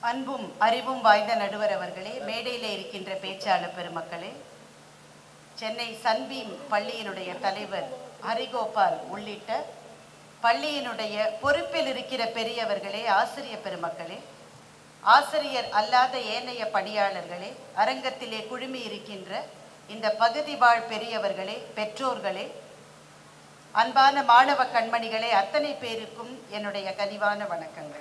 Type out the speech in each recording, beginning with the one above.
அன்பும் அறிவும் வாய்ந்த நடுவர் அவர்களே மேடையில் இருக்கின்ற பேச்சாளர் பெருமக்களே சென்னை சன்பீம் பள்ளியினுடைய தலைவர் ஹரிகோபால் உள்ளிட்ட பள்ளியினுடைய பொறுப்பில் இருக்கிற பெரியவர்களே ஆசிரிய பெருமக்களே ஆசிரியர் அல்லாத ஏனைய பணியாளர்களே அரங்கத்திலே குழுமி இருக்கின்ற இந்த பகுதி வாழ் பெரியவர்களே பெற்றோர்களே அன்பான மாணவ கண்மணிகளே அத்தனை பேருக்கும் என்னுடைய கனிவான வணக்கங்கள்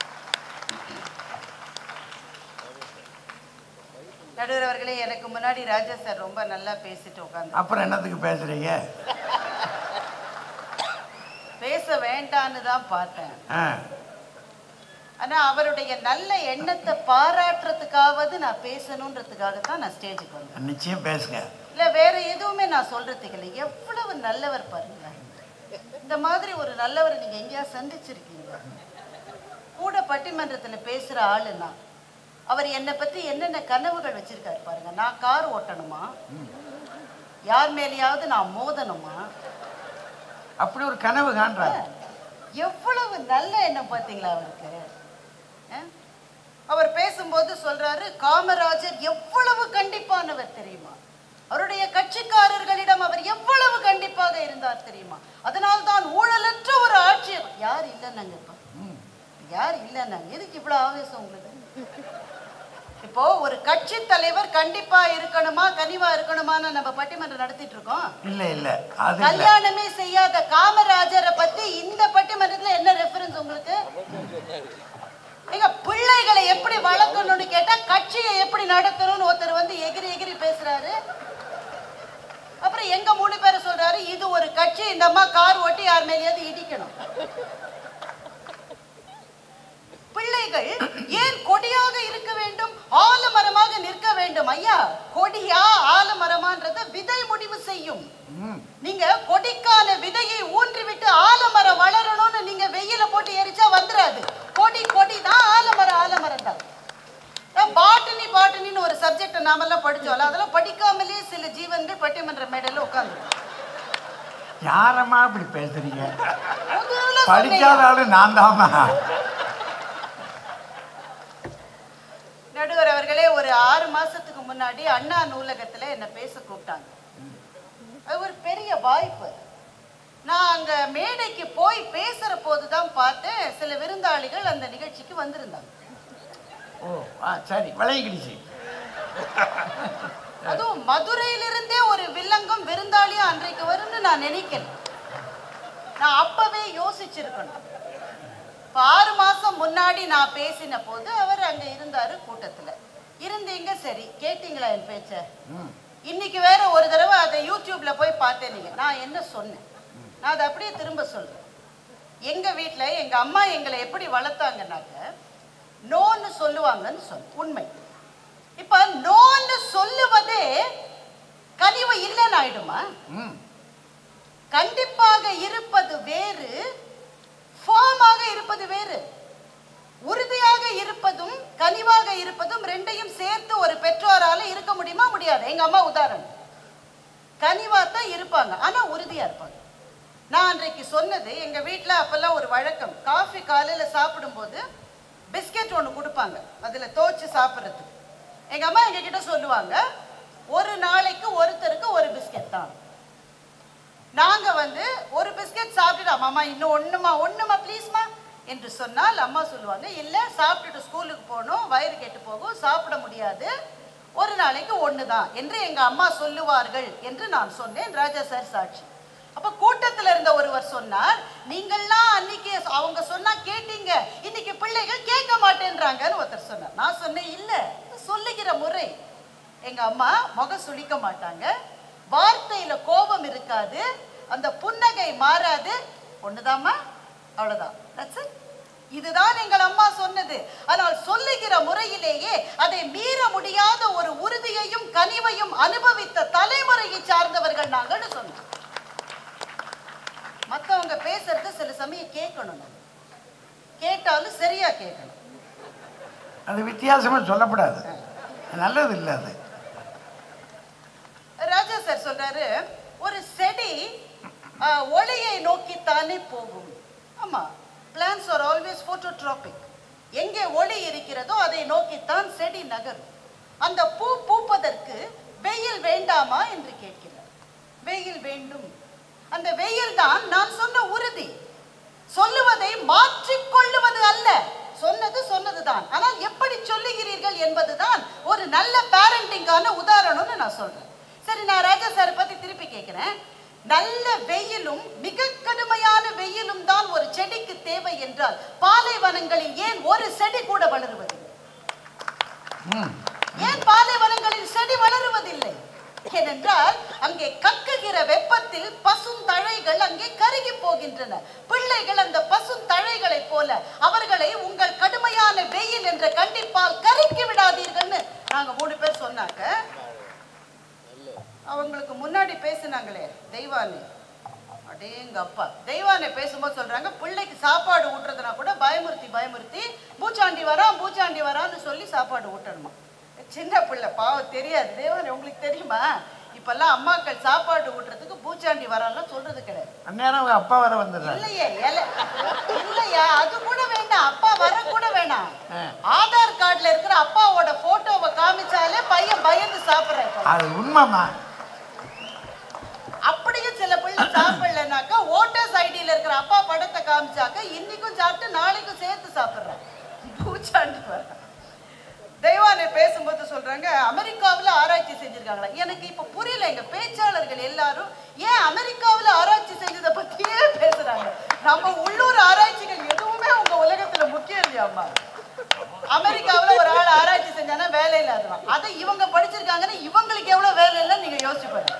நடுவர் அவர்களே எனக்கு முன்னாடி ராஜா சார் ரொம்ப நல்லா பேசிட்டு உட்காந்து அப்புறம் என்னத்துக்கு பேசுறீங்க பேச வேண்டான்னு தான் பார்த்தேன் ஆ ஆனா அவருடைய நல்ல எண்ணத்தை பாராட்டுறதுக்காவது நான் பேசணுன்றதுக்காக தான் நான் ஸ்டேஜுக்கு வந்தேன் நிச்சயம் பேசுங்க இல்ல வேற எதுவுமே நான் சொல்றதுக்கு இல்லை எவ்வளவு நல்லவர் பாருங்களேன் இந்த மாதிரி ஒரு நல்லவரை நீங்க எங்கேயா சந்திச்சிருக்கீங்க கூட பட்டிமன்றத்துல பேசுற ஆளுன்னா அவர் என்னை பத்தி என்னென்ன கனவுகள் வச்சிருக்காரு பாருங்க நான் கார் ஓட்டணுமா யார் மேலேயாவது நான் மோதணுமா அப்படி ஒரு கனவு காண்றாரு எவ்வளவு நல்ல எண்ணம் பார்த்தீங்களா அவருக்கு அஹ்? அவர் பேசும்போது சொல்றாரு காமராஜர் எவ்வளவு கண்டிப்பானவர் தெரியுமா அவருடைய கட்சிக்காரர்களிடம் அவர் எவ்வளவு கண்டிப்பாக இருந்தார் தெரியுமா அதனால் தான் ஊழலற்ற ஒரு ஆட்சி யார் இல்லைன்னாங்க இப்ப யார் இல்லைன்னாங்க எதுக்கு இவ்வளவு ஆவேசம் உங்களுக்கு இப்போ ஒரு கட்சி தலைவர் கண்டிப்பா இருக்கணுமா கனிவா இருக்கணுமான்னு நம்ம பட்டிமன்றம் நடத்திட்டு இருக்கோம் இல்ல இல்ல அது இல்ல கல்யாணமே செய்யாத காமராஜரை பத்தி இந்த பட்டிமன்றத்துல என்ன ரெஃபரன்ஸ் உங்களுக்கு நீங்க பிள்ளைகளை எப்படி வளர்க்கணும்னு கேட்டா கட்சியை எப்படி நடத்தணும்னு ஒருத்தர் வந்து எகிரி எகிரி பேசுறாரு அப்புறம் எங்க மூணு பேரை சொல்றாரு இது ஒரு கட்சி இந்த அம்மா கார் ஓட்டி யார் மேலேயாவது இடிக்கணும் பிள்ளைகள் ஏன் கொடியாக இருக்க வேண்டும் ஆலமரமாக நிற்க வேண்டும் ஐயா கொடியா ஆலமரமான்றத விதை முடிவு செய்யும் ம். நீங்க கொடிக்கான விதையை ஊன்றிவிட்டு ஆலமரம் வளரணும்னு நீங்க வெயில போட்டு எரிச்சா வந்துராது கொடி கொடி தான் ஆலமரம் ஆலமரம் தான் பாட்டனி பாட்டனின்னு ஒரு சப்ஜெக்ட் நாமெல்லாம் படிச்சோம்ல அதெல்லாம் படிக்காமலே சில ஜீவன்கள் பட்டிமன்ற மேடையில உட்காந்து யாரம்மா இப்படி பேசுறீங்க முதல்ல படிக்காத சொன்னீங்க. ஆளு நான் தாமா நடுவர் அவர்களே ஒரு ஆறு மாசத்துக்கு முன்னாடி அண்ணா நூலகத்துல என்ன பேச கூப்பிட்டாங்க அது ஒரு பெரிய வாய்ப்பு நான் அங்க மேடைக்கு போய் பேசுற போதுதான் பார்த்தேன் சில விருந்தாளிகள் அந்த நிகழ்ச்சிக்கு வந்திருந்தாங்க ஓ ஆ சரி விளையிக்கிடுச்சு அதுவும் மதுரையிலிருந்தே ஒரு வில்லங்கம் விருந்தாளியும் அன்றைக்கு வரும்னு நான் நினைக்கல நான் அப்பவே யோசிச்சிருக்கணும் இப்போ ஆறு மாசம் முன்னாடி நான் பேசின போது அவர் அங்க இருந்தாரு கூட்டத்துல இருந்தீங்க சரி கேட்டீங்களா என் பேச்ச ம் இன்னைக்கு வேற ஒரு தடவை அதை யூடியூப்ல போய் பார்த்தேன் நீங்க நான் என்ன சொன்னேன் நான் அதை அப்படியே திரும்ப சொல்றேன் எங்க வீட்ல எங்க அம்மா எங்களை எப்படி வளர்த்தாங்கன்னாக்க நோன்னு சொல்லுவாங்கன்னு சொன்ன உண்மை இப்ப நோன்னு சொல்லுவதே கனிவு இல்லைன்னு ஆயிடுமா ம் கண்டிப்பாக இருப்பது வேறு ஃபார்மாக இருப்பது வேறு உறுதியாக இருப்பதும் கனிவாக இருப்பதும் ரெண்டையும் சேர்த்து ஒரு பெற்றோரால இருக்க முடியுமா முடியாது எங்க அம்மா உதாரணம் கனிவா தான் இருப்பாங்க ஆனா உறுதியா இருப்பாங்க நான் அன்றைக்கு சொன்னது எங்க வீட்ல அப்பெல்லாம் ஒரு வழக்கம் காஃபி காலையில சாப்பிடும்போது பிஸ்கெட் ஒன்று கொடுப்பாங்க அதுல தோச்சு சாப்பிட்றதுக்கு எங்க அம்மா எங்க கிட்ட சொல்லுவாங்க ஒரு நாளைக்கு ஒருத்தருக்கு ஒரு பிஸ்கெட் தான் நாங்க வந்து ஒரு பிஸ்கெட் சாப்பிட்டுட்டு அம்மா இன்னும் ஒண்ணுமா ஒண்ணுமா ப்ளீஸ்மா என்று சொன்னால் அம்மா சொல்லுவாங்க இல்ல சாப்பிட்டுட்டு ஸ்கூலுக்கு போகணும் வயிறு கெட்டு போகும் சாப்பிட முடியாது ஒரு நாளைக்கு ஒன்று தான் என்று எங்க அம்மா சொல்லுவார்கள் என்று நான் சொன்னேன் ராஜா சார் சாட்சி அப்ப கூட்டத்துல இருந்த ஒருவர் சொன்னார் நீங்கள்லாம் அன்னைக்கு அவங்க சொன்னா கேட்டீங்க இன்னைக்கு பிள்ளைகள் கேட்க மாட்டேன்றாங்கன்னு ஒருத்தர் சொன்னார் நான் சொன்னேன் இல்ல இது சொல்லுகிற முறை எங்க அம்மா முகம் சுளிக்க மாட்டாங்க வார்த்தையில கோபம் இருக்காது அந்த புன்னகை மாறாது ஒண்ணுதாம்மா அவ்வளவுதான் That's it. இதுதான் எங்கள் அம்மா சொன்னது ஆனால் சொல்லுகிற முறையிலேயே அதை மீற முடியாத ஒரு உறுதியையும் கனிவையும் அனுபவித்த தலைமுறையை சார்ந்தவர்கள் நாங்கள்னு சொன்னோம் மத்தவங்க பேசுறது சில சமயம் கேட்கணும் நம்ம. கேட்டாலும் சரியா கேட்கணும் அது வித்தியாசமா சொல்லப்படாது நல்லது இல்லை அது ராஜா சார் சொல்றாரு ஒரு செடி ஆஹ், ஒளியை நோக்கித்தானே போகும் ஆமா பிளான்ஸ் ஆர் ஆல்வேஸ் போட்டோட்ராபிக் எங்கே ஒளி இருக்கிறதோ அதை நோக்கித்தான் செடி நகரும் அந்த பூ பூப்பதற்கு வெயில் வேண்டாமா என்று கேட்கிறார் வெயில் வேண்டும் அந்த வெயில் தான் நான் சொன்ன உறுதி சொல்லுவதை மாற்றிக் கொள்ளுவது அல்ல சொன்னது சொன்னதுதான் ஆனால் எப்படி சொல்லுகிறீர்கள் என்பதுதான் ஒரு நல்ல பேரண்டிங்கான உதாரணம்னு நான் சொல்றேன் சரி நான் ராஜா சார் பத்தி திருப்பி கேட்கிறேன் நல்ல வெயிலும் மிக கடுமையான வெயிலும் தான் ஒரு செடிக்கு தேவை என்றால் பாலைவனங்களில் ஏன் ஒரு செடி கூட வளருவதில்லை ம் ஏன் பாலைவனங்களில் செடி வளருவதில்லை ஏனென்றால் அங்கே கக்குகிற வெப்பத்தில் பசுந்தழைகள் அங்கே கருகி போகின்றன பிள்ளைகள் அந்த பசுந்தழைகளைப் போல அவர்களை உங்கள் கடுமையான வெயில் என்ற கண்டிப்பால் கருக்கி விடாதீர்கள்னு நாங்க மூணு பேர் சொன்னாக்க அவங்களுக்கு முன்னாடி பேசினாங்களே தெய்வானி அடேங்க அப்பா தெய்வானை பேசும்போது சொல்றாங்க பிள்ளைக்கு சாப்பாடு ஊட்டுறதுனா கூட பயமுறுத்தி பயமுறுத்தி பூச்சாண்டி வரான் பூச்சாண்டி வரான்னு சொல்லி சாப்பாடு ஊட்டணுமா சின்ன பிள்ளை பாவம் தெரியாது தேவானி உங்களுக்கு தெரியுமா இப்பெல்லாம் அம்மாக்கள் சாப்பாடு ஊட்டுறதுக்கு பூச்சாண்டி வரான்லாம் சொல்றது கிடையாது அந்நேரம் அவங்க அப்பா வர வந்துடுறாரு இல்லையே இல இல்லையா அது கூட வேண்டாம் அப்பா வர கூட வேணாம் ஆ. ஆதார் கார்டுல இருக்கிற அப்பாவோட போட்டோவை காமிச்சாலே பையன் பயந்து சாப்பிடுறேன் அது உண்மைமா அப்படியும் சில பிள்ளை சாப்பிடலனாக்கா ஓட்டர்ஸ் ஐடியில இருக்கிற அப்பா படத்தை காமிச்சாக்க இன்னைக்கும் சாப்பிட்டு நாளைக்கும் சேர்த்து சாப்பிடுறான் பூச்சாண்டி வர்றான் தெய்வானை பேசும்போது சொல்றாங்க அமெரிக்காவுல ஆராய்ச்சி செஞ்சிருக்காங்களா எனக்கு இப்ப புரியல எங்க பேச்சாளர்கள் எல்லாரும் ஏன் அமெரிக்காவுல ஆராய்ச்சி செஞ்சதை பத்தியே பேசுறாங்க நம்ம உள்ளூர் ஆராய்ச்சிகள் எதுவுமே உங்க உலகத்துல முக்கியம் இல்லையாம்மா அமெரிக்காவுல ஒரு ஆள் ஆராய்ச்சி செஞ்சானா வேலை இல்லாதவன் அதை இவங்க படிச்சிருக்காங்கன்னு இவங்களுக்கு எவ்வளவு வேலை இல்லைன்னு நீங்க யோசிச்சு பாருங்க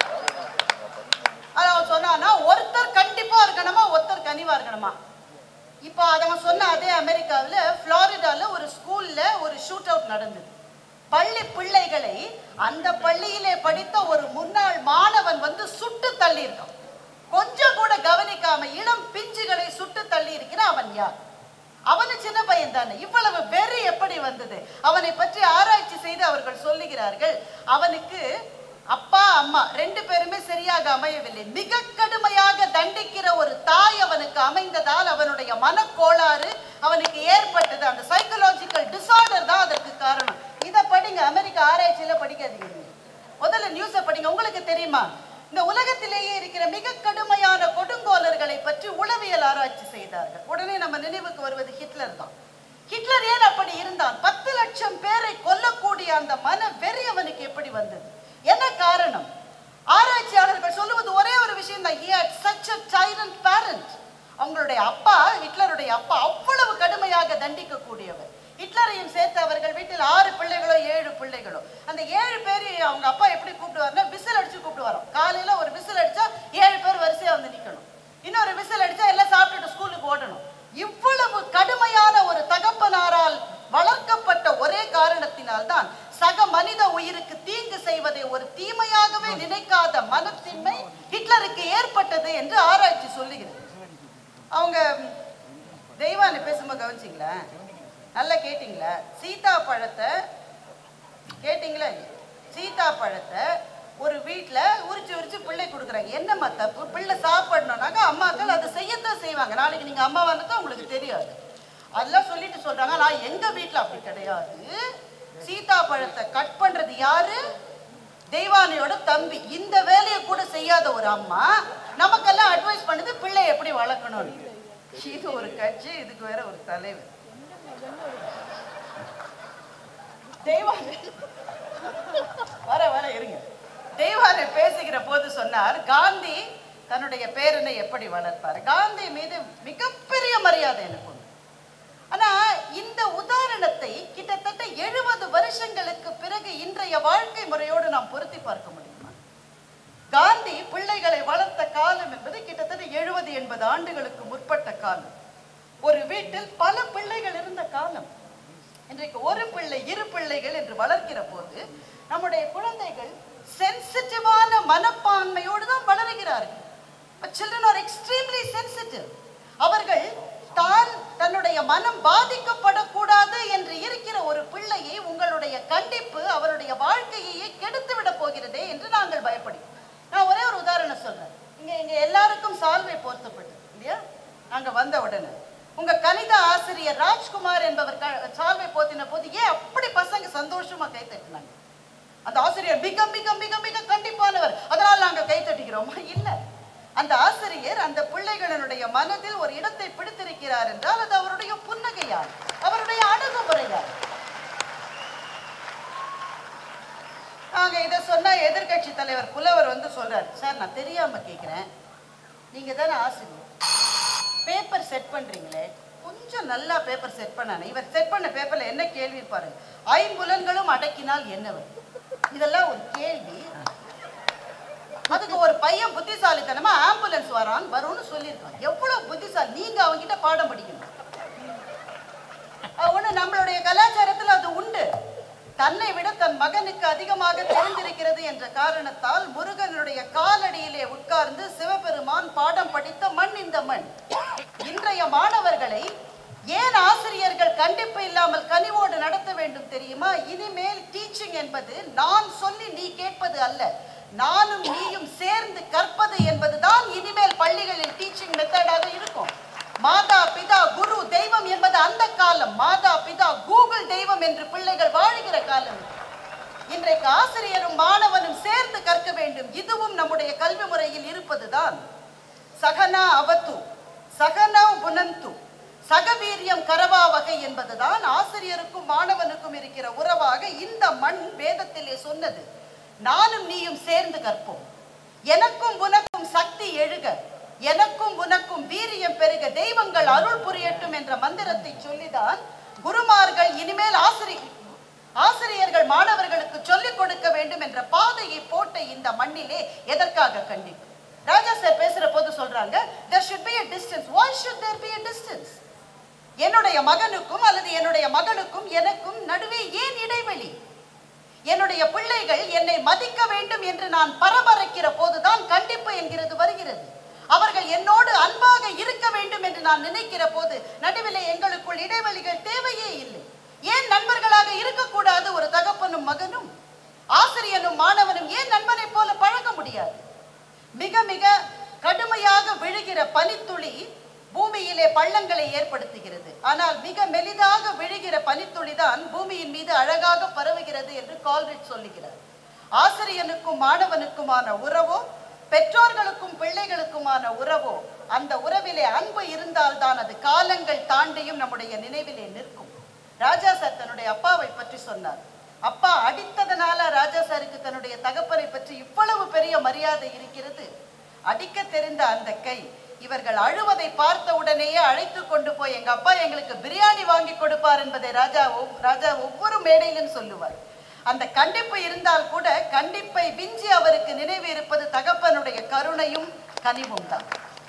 அது அவன் சொன்னான்னா ஒருத்தர் கண்டிப்பா இருக்கணுமா ஒருத்தர் கனிவா இருக்கணுமா இப்போ அவன் சொன்ன அதே அமெரிக்காவில் ஃப்ளாரிடால ஒரு ஸ்கூல்ல ஒரு ஷூட் அவுட் நடந்தது பள்ளி பிள்ளைகளை அந்த பள்ளியிலே படித்த ஒரு முன்னாள் மாணவன் வந்து சுட்டு தள்ளி இருக்கான் கொஞ்சம் கூட கவனிக்காம இளம் பிஞ்சுகளை சுட்டு தள்ளி இருக்கிற அவன் யார் அவனு சின்ன பையன் தானே இவ்வளவு வெறி எப்படி வந்தது அவனை பற்றி ஆராய்ச்சி செய்து அவர்கள் சொல்லுகிறார்கள் அவனுக்கு அப்பா அம்மா ரெண்டு பேருமே சரியாக அமையவில்லை மிக கடுமையாக தண்டிக்கிற ஒரு தாய் அவனுக்கு அமைந்ததால் அவனுடைய மனக்கோளாறு அவனுக்கு ஏற்பட்டது அந்த சைக்கலாஜிக்கல் டிசார்டர் தான் அதற்கு காரணம் இதை படிங்க அமெரிக்க ஆராய்ச்சியில படிக்காதீங்க நீங்க. முதல்ல நியூஸை படிங்க உங்களுக்கு தெரியுமா இந்த உலகத்திலேயே இருக்கிற மிக கடுமையான கொடுங்கோலர்களை பற்றி உளவியல் ஆராய்ச்சி செய்தார்கள் உடனே நம்ம நினைவுக்கு வருவது ஹிட்லர் தான் ஹிட்லர் ஏன் அப்படி இருந்தான் பத்து லட்சம் பேரை கொல்லக்கூடிய அந்த மன வெறி அவனுக்கு எப்படி வந்தது என்ன காரணம் ஆராய்ச்சியாளர்கள் சொல்லுவது ஒரே ஒரு விஷயம் தான் he had such a tyrant parent அவங்களுடைய அப்பா ஹிட்லருடைய அப்பா அவ்வளவு கடுமையாக தண்டிக்கக்கூடியவர் ஹிட்லரையும் சேர்த்து அவர்கள் வீட்டில் ஆறு பிள்ளைகளோ ஏழு பிள்ளைகளோ அந்த ஏழு பேர் அவங்க அப்பா எப்படி கூப்பிடுவாருன்னா விசில் அடிச்சு கூப்பிடுவாராம் காலையில ஒரு விசில் அடிச்சா ஏழு பேர் வரிசையா வந்து நிக்கணும் இன்னொரு விசில் அடிச்சா எல்லாம் சாப்பிட்டுட்டு ஸ்கூலுக்கு ஓடணும் இவ்வளவு கடுமையான ஒரு தகப்பனாரால் வளர்க்கப்பட்ட ஒரே காரணத்தினால்தான் சக மனித உயிருக்கு தீங்கு செய்வதை ஒரு தீமையாகவே நினைக்காத மனத்தின்மை ஹிட்லருக்கு ஏற்பட்டது என்று ஆராய்ச்சி சொல்லுகிறது அவங்க தெய்வானை பேசும்போது கவனிச்சிங்களா நல்லா கேட்டிங்களா சீதா பழத்தை கேட்டிங்களா இல்லையா? சீதா பழத்தை ஒரு வீட்டில் உரிச்சு உரிச்சு பிள்ளை கொடுக்குறாங்க என்னம்மா தப்பு பிள்ளை சாப்பிடணும்னாக்கா அம்மாக்கள் அதை செய்யத்தான் செய்வாங்க நாளைக்கு நீங்கள் அம்மா வந்தா உங்களுக்கு தெரியாது அதெல்லாம் சொல்லிட்டு சொல்றாங்க நான் எங்க வீட்டில் அப்படி கிடையாது சீதா பழத்தை கட் பண்றது யாரு தெய்வானையோட தம்பி இந்த வேலையை கூட செய்யாத ஒரு அம்மா நமக்கெல்லாம் அட்வைஸ் பண்ணுது பிள்ளை எப்படி வளர்க்கணும்னு இது ஒரு கட்சி இதுக்கு வேற ஒரு தலைவர் தெய்வானை வர வர இருங்க தெய்வானை பேசுகிற போது சொன்னார் காந்தி தன்னுடைய பேரனை எப்படி வளர்ப்பார் காந்தி மீது மிகப்பெரிய மரியாதை எனக்கு உண்டு ஆனா இந்த உதாரணத்தை கிட்டத்தட்ட எழுபது வருஷங்களுக்கு பிறகு இன்றைய வாழ்க்கை முறையோடு நாம் பொருத்தி பார்க்க முடியுமா காந்தி பிள்ளைகளை வளர்த்த காலம் என்பது கிட்டத்தட்ட எழுபது எண்பது ஆண்டுகளுக்கு முற்பட்ட காலம் ஒரு வீட்டில் பல பிள்ளைகள் இருந்த காலம் இன்றைக்கு ஒரு பிள்ளை இரு பிள்ளைகள் என்று வளர்க்கிற போது நம்முடைய குழந்தைகள் சென்சிட்டிவான மனப்பான்மையோடு தான் வளருகிறார்கள் சில்ட்ரன் ஆர் எக்ஸ்ட்ரீம்லி சென்சிட்டிவ் அவர்கள் தான் தன்னுடைய மனம் பாதிக்கப்படக்கூடாது என்று இருக்கிற ஒரு பிள்ளையை உங்களுடைய கண்டிப்பு அவருடைய வாழ்க்கையையே கெடுத்து விட போகிறதே என்று நாங்கள் பயப்படுகிறோம் நான் ஒரே ஒரு உதாரணம் சொல்றேன் இங்க இங்க எல்லாருக்கும் சால்வை போர்த்தப்பட்டு இல்லையா நாங்க வந்த உடனே உங்க கணித ஆசிரியர் ராஜ்குமார் என்பவர் க- சால்வை போத்தின போது ஏன் அப்படி பசங்க சந்தோஷமா கை தட்டினாங்க அந்த ஆசிரியர் மிக மிக மிக மிக கண்டிப்பானவர் அதனால் நாங்க கை தட்டுகிறோமா இல்ல அந்த ஆசிரியர் அந்த பிள்ளைகளினுடைய மனதில் ஒரு இடத்தை பிடித்திருக்கிறார் என்றால் அது அவருடைய புன்னகையால் அவருடைய அணுகுமுறையால் நாங்க இதை சொன்னா எதிர்க்கட்சி தலைவர் புலவர் வந்து சொல்றாரு சார் நான் தெரியாம கேட்கிறேன் நீங்க தானே ஆசிரியர் பேப்பர் செட் பண்றீங்களே கொஞ்சம் நல்லா பேப்பர் செட் பண்ணானே இவர் செட் பண்ண பேப்பர்ல என்ன கேள்வி பாருங்க ஐம்புலன்களும் அடக்கினால் என்னவர் இதெல்லாம் ஒரு கேள்வி அதுக்கு ஒரு பையன் புத்திசாலித்தனமா ஆம்புலன்ஸ் வரான் வரும்னு சொல்லியிருக்கான் எவ்வளவு புத்திசாலி நீங்க அவங்கிட்ட பாடம் படிக்கணும் அது ஒண்ணு நம்மளுடைய கலாச்சாரத்தில் அது உண்டு தன்னை விட தன் மகனுக்கு அதிகமாக தெரிந்திருக்கிறது என்ற காரணத்தால் முருகனுடைய காலடியிலே உட்கார்ந்து சிவபெருமான் பாடம் படித்த மண் இந்த மண் இன்றைய மாணவர்களை ஏன் ஆசிரியர்கள் கண்டிப்பு இல்லாமல் கனிவோடு நடத்த வேண்டும் தெரியுமா இனிமேல் டீச்சிங் என்பது நான் சொல்லி நீ கேட்பது அல்ல நானும் நீயும் சேர்ந்து கற்பது என்பதுதான் இனிமேல் பள்ளிகளில் டீச்சிங் மெத்தடாக இருக்கும் மாதா பிதா குரு தெய்வம் என்பது அந்த காலம் மாதா பிதா கூகுள் தெய்வம் என்று பிள்ளைகள் வாழுகிற காலம் இன்றைக்கு ஆசிரியரும் மாணவனும் சேர்ந்து கற்க வேண்டும் இதுவும் நம்முடைய கல்வி முறையில் இருப்பதுதான் சகனா அவத்து சகனா புனந்து சகவீரியம் கரவா வகை என்பதுதான் ஆசிரியருக்கும் மாணவனுக்கும் இருக்கிற உறவாக இந்த மண் வேதத்திலே சொன்னது நானும் நீயும் சேர்ந்து கற்போம் எனக்கும் உனக்கும் சக்தி எழுக எனக்கும் உனக்கும் வீரியம் பெருக தெய்வங்கள் அருள் புரியட்டும் என்ற மந்திரத்தை சொல்லிதான் குருமார்கள் இனிமேல் ஆசிரியர் ஆசிரியர்கள் மாணவர்களுக்கு சொல்லிக் கொடுக்க வேண்டும் என்ற பாதையை போட்ட இந்த மண்ணிலே எதற்காக கண்டிப்பு ராஜா சார் பேசுற போது சொல்றாங்க there should be a distance why should there be a distance என்னுடைய மகனுக்கும் அல்லது என்னுடைய மகளுக்கும் எனக்கும் நடுவே ஏன் இடைவெளி என்னுடைய பிள்ளைகள் என்னை மதிக்க வேண்டும் என்று நான் பரபரக்கிற போதுதான் கண்டிப்பு என்கிறது வருகிறது அவர்கள் என்னோடு அன்பாக இருக்க வேண்டும் என்று நான் நினைக்கிற போது நடுவிலே எங்களுக்குள் இடைவெளிகள் தேவையே இல்லை ஏன் நண்பர்களாக இருக்கக்கூடாது ஒரு தகப்பனும் மகனும் ஆசிரியனும் மாணவனும் ஏன் நண்பனைப் போல பழக முடியாது மிக மிக கடுமையாக விழுகிற பனித்துளி பூமியிலே பள்ளங்களை ஏற்படுத்துகிறது ஆனால் மிக மெலிதாக விழுகிற பனித்துளி தான் பூமியின் மீது அழகாக பரவுகிறது என்று கால்ரிட் சொல்லுகிறார் ஆசிரியனுக்கும் மாணவனுக்குமான உறவோ பெற்றோர்களுக்கும் பிள்ளைகளுக்குமான உறவோ அந்த உறவிலே அன்பு இருந்தால்தான் அது காலங்கள் தாண்டியும் நம்முடைய நினைவிலே நிற்கும் ராஜா சார் தன்னுடைய அப்பாவை பற்றி சொன்னார் அப்பா அடித்ததனால ராஜா சாருக்கு தன்னுடைய தகப்பனை பற்றி இவ்வளவு பெரிய மரியாதை இருக்கிறது அடிக்க தெரிந்த அந்த கை இவர்கள் அழுவதை பார்த்த உடனேயே அழைத்து கொண்டு போய் எங்க அப்பா எங்களுக்கு பிரியாணி வாங்கி கொடுப்பார் என்பதை ராஜா ஒவ்- ராஜா ஒவ்வொரு மேடையிலும் சொல்லுவார் அந்த கண்டிப்பு இருந்தால் கூட கண்டிப்பை விஞ்சி அவருக்கு நினைவு இருப்பது தகப்பனுடைய கருணையும் கனிவும் தான்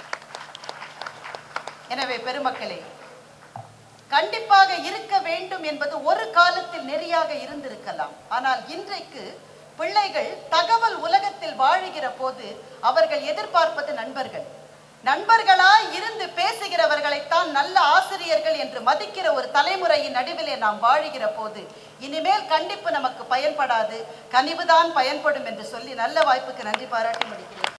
எனவே பெருமக்களே கண்டிப்பாக இருக்க வேண்டும் என்பது ஒரு காலத்தில் நெறியாக இருந்திருக்கலாம் ஆனால் இன்றைக்கு பிள்ளைகள் தகவல் உலகத்தில் வாழுகிற போது அவர்கள் எதிர்பார்ப்பது நண்பர்கள் நண்பர்களாய் இருந்து பேசுகிறவர்களைத்தான் நல்ல ஆசிரியர்கள் என்று மதிக்கிற ஒரு தலைமுறையின் நடுவிலே நாம் வாழுகிற போது இனிமேல் கண்டிப்பு நமக்கு பயன்படாது கனிவுதான் பயன்படும் என்று சொல்லி நல்ல வாய்ப்புக்கு நன்றி பாராட்டி முடிக்கிறேன்